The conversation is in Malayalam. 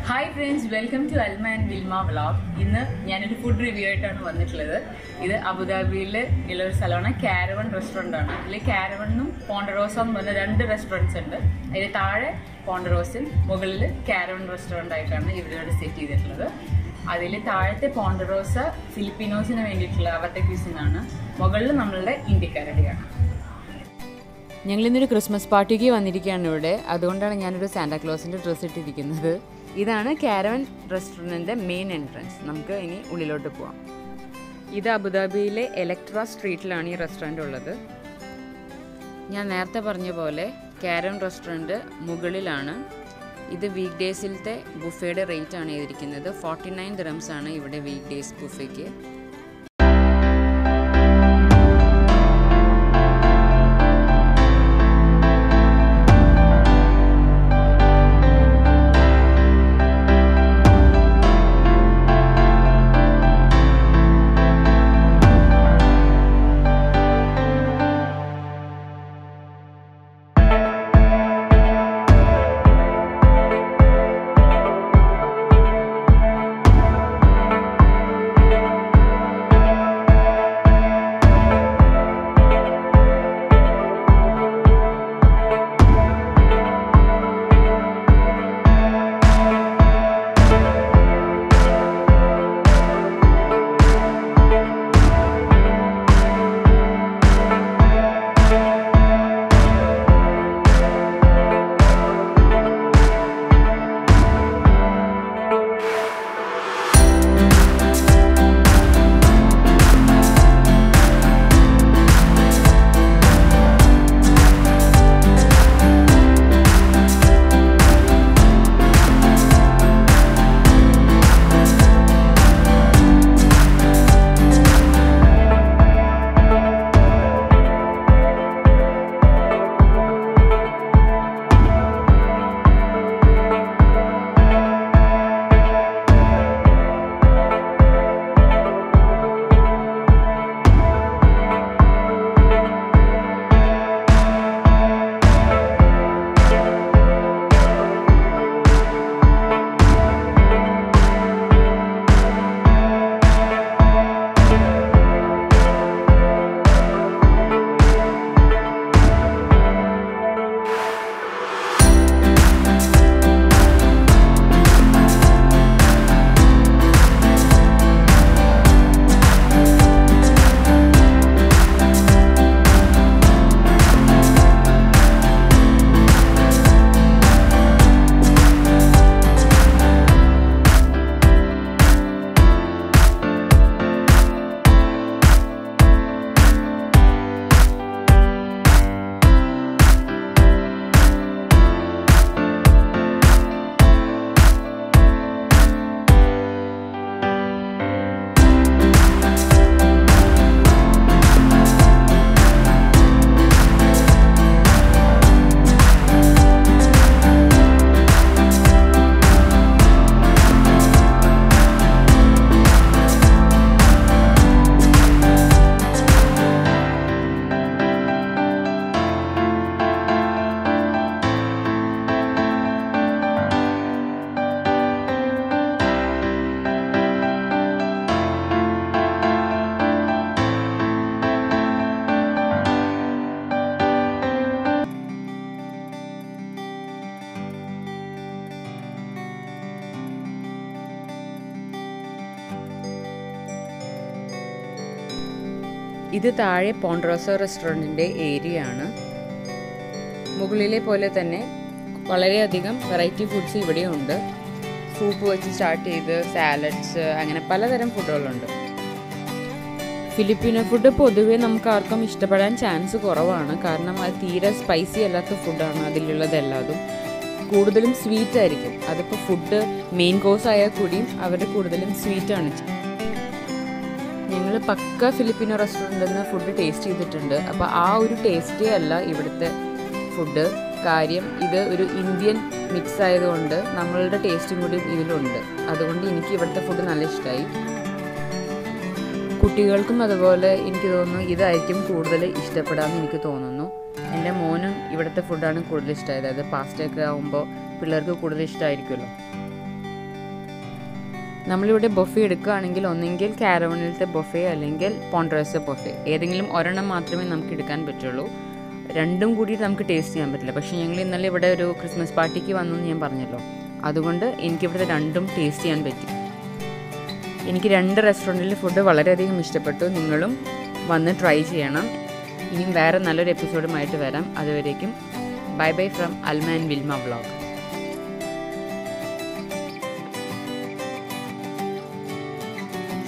hi friends welcome to Alma and Wilma vlog ഇന്ന് ഞാനൊരു ഫുഡ് റിവ്യൂ ആയിട്ടാണ് വന്നിട്ടുള്ളത് ഇത് അബുദാബിയിൽ ഉള്ള ഒരു സ്ഥലമാണ് കാരവൺ റെസ്റ്റോറൻ്റ് ആണ് ഇതിൽ കാരവണ്ണും പോണ്ടറോസ എന്ന് പറഞ്ഞ രണ്ട് റെസ്റ്റോറൻറ്റ്സ് ഉണ്ട് അതിൽ താഴെ പോണ്ടറോസും മുകളിൽ കാരവൺ റെസ്റ്റോറൻ്റ് ആയിട്ടാണ് ഇവരോട് സെറ്റ് ചെയ്തിട്ടുള്ളത് അതിൽ താഴത്തെ പോണ്ടറോസ ഫിലിപ്പിനോസിന് വേണ്ടിയിട്ടുള്ള അവരുടെ ക്യൂസിനാണ് മുകളിൽ നമ്മളുടെ ഇന്ത്യക്കാരുടെയാണ് ഞങ്ങൾ ഇന്നൊരു ക്രിസ്മസ് പാർട്ടിക്ക് വന്നിരിക്കുകയാണ് ഇവിടെ അതുകൊണ്ടാണ് ഞാനൊരു സാന്റാക്ലോസിൻ്റെ ഡ്രസ്സ് ഇട്ടിരിക്കുന്നത് ഇതാണ് കാരവൻ റെസ്റ്റോറൻറ്റിൻ്റെ മെയിൻ എൻട്രൻസ് നമുക്ക് ഇനി ഉള്ളിലോട്ട് പോവാം ഇത് അബുദാബിയിലെ എലക്ട്ര സ്ട്രീറ്റിലാണ് ഈ റെസ്റ്റോറൻ്റ് ഉള്ളത് ഞാൻ നേരത്തെ പറഞ്ഞ പോലെ കാരവൻ റെസ്റ്റോറൻറ്റ് മുകളിലാണ് ഇത് വീക്ക് ഡേയ്സിലത്തെ ബുഫയുടെ റേറ്റ് ആണ് ചെയ്തിരിക്കുന്നത് ഫോർട്ടി നയൻ ദിറംസ് ആണ് ഇവിടെ വീക്ക് ഡേയ്സ് ബുഫയ്ക്ക് ഇത് താഴെ പോണ്ട്രോസോ റെസ്റ്റോറൻറ്റിൻ്റെ ഏരിയ ആണ് മുകളിലെ പോലെ തന്നെ വളരെയധികം വെറൈറ്റി ഫുഡ്സ് ഇവിടെയുണ്ട് സൂപ്പ് വെച്ച് സ്റ്റാർട്ട് ചെയ്ത് സാലഡ്സ് അങ്ങനെ പലതരം ഫുഡുകളുണ്ട് ഫിലിപ്പീനോ ഫുഡ് പൊതുവേ നമുക്ക് ആർക്കും ഇഷ്ടപ്പെടാൻ ചാൻസ് കുറവാണ് കാരണം അത് തീരെ സ്പൈസി അല്ലാത്ത ഫുഡാണ് അതിലുള്ളത് എല്ലാതും കൂടുതലും സ്വീറ്റ് ആയിരിക്കും അതിപ്പോൾ ഫുഡ് മെയിൻ കോഴ്സ് ആയാൽ കൂടിയും അവർ കൂടുതലും സ്വീറ്റാണ് ഞങ്ങൾ പക്ക ഫിലിപ്പിനോ റെസ്റ്റോറൻറ്റിൽ നിന്ന് ഫുഡ് ടേസ്റ്റ് ചെയ്തിട്ടുണ്ട് അപ്പോൾ ആ ഒരു ടേസ്റ്റേ അല്ല ഇവിടുത്തെ ഫുഡ് കാര്യം ഇത് ഒരു ഇന്ത്യൻ മിക്സ് ആയതുകൊണ്ട് നമ്മളുടെ ടേസ്റ്റും കൂടി ഇതിലുണ്ട് അതുകൊണ്ട് എനിക്ക് ഇവിടുത്തെ ഫുഡ് നല്ല ഇഷ്ടമായി കുട്ടികൾക്കും അതുപോലെ എനിക്ക് തോന്നുന്നു ഇതായിരിക്കും കൂടുതൽ ഇഷ്ടപ്പെടാമെന്ന് എനിക്ക് തോന്നുന്നു എൻ്റെ മോനും ഇവിടുത്തെ ഫുഡാണ് കൂടുതൽ ഇഷ്ടമായത് അത് പാസ്റ്റൊക്കെ ആകുമ്പോൾ പിള്ളേർക്ക് കൂടുതൽ ഇഷ്ടമായിരിക്കുമല്ലോ നമ്മളിവിടെ ബൊഫെ എടുക്കുകയാണെങ്കിൽ ഒന്നെങ്കിൽ കാരവണിലത്തെ ബൊഫെ അല്ലെങ്കിൽ പോണ്ടറോസ ബൊഫെ ഏതെങ്കിലും ഒരെണ്ണം മാത്രമേ നമുക്ക് എടുക്കാൻ പറ്റുള്ളൂ രണ്ടും കൂടി നമുക്ക് ടേസ്റ്റ് ചെയ്യാൻ പറ്റില്ല പക്ഷേ ഞങ്ങൾ ഇന്നലെ ഇവിടെ ഒരു ക്രിസ്മസ് പാർട്ടിക്ക് വന്നു എന്ന് ഞാൻ പറഞ്ഞല്ലോ അതുകൊണ്ട് എനിക്കിവിടെ രണ്ടും ടേസ്റ്റ് ചെയ്യാൻ പറ്റി എനിക്ക് രണ്ട് റെസ്റ്റോറൻറ്റിലെ ഫുഡ് വളരെയധികം ഇഷ്ടപ്പെട്ടു നിങ്ങളും വന്ന് ട്രൈ ചെയ്യണം ഇനിയും വേറെ നല്ലൊരു എപ്പിസോഡുമായിട്ട് വരാം അതുവരേക്കും bye bye from Alma Wilma vlog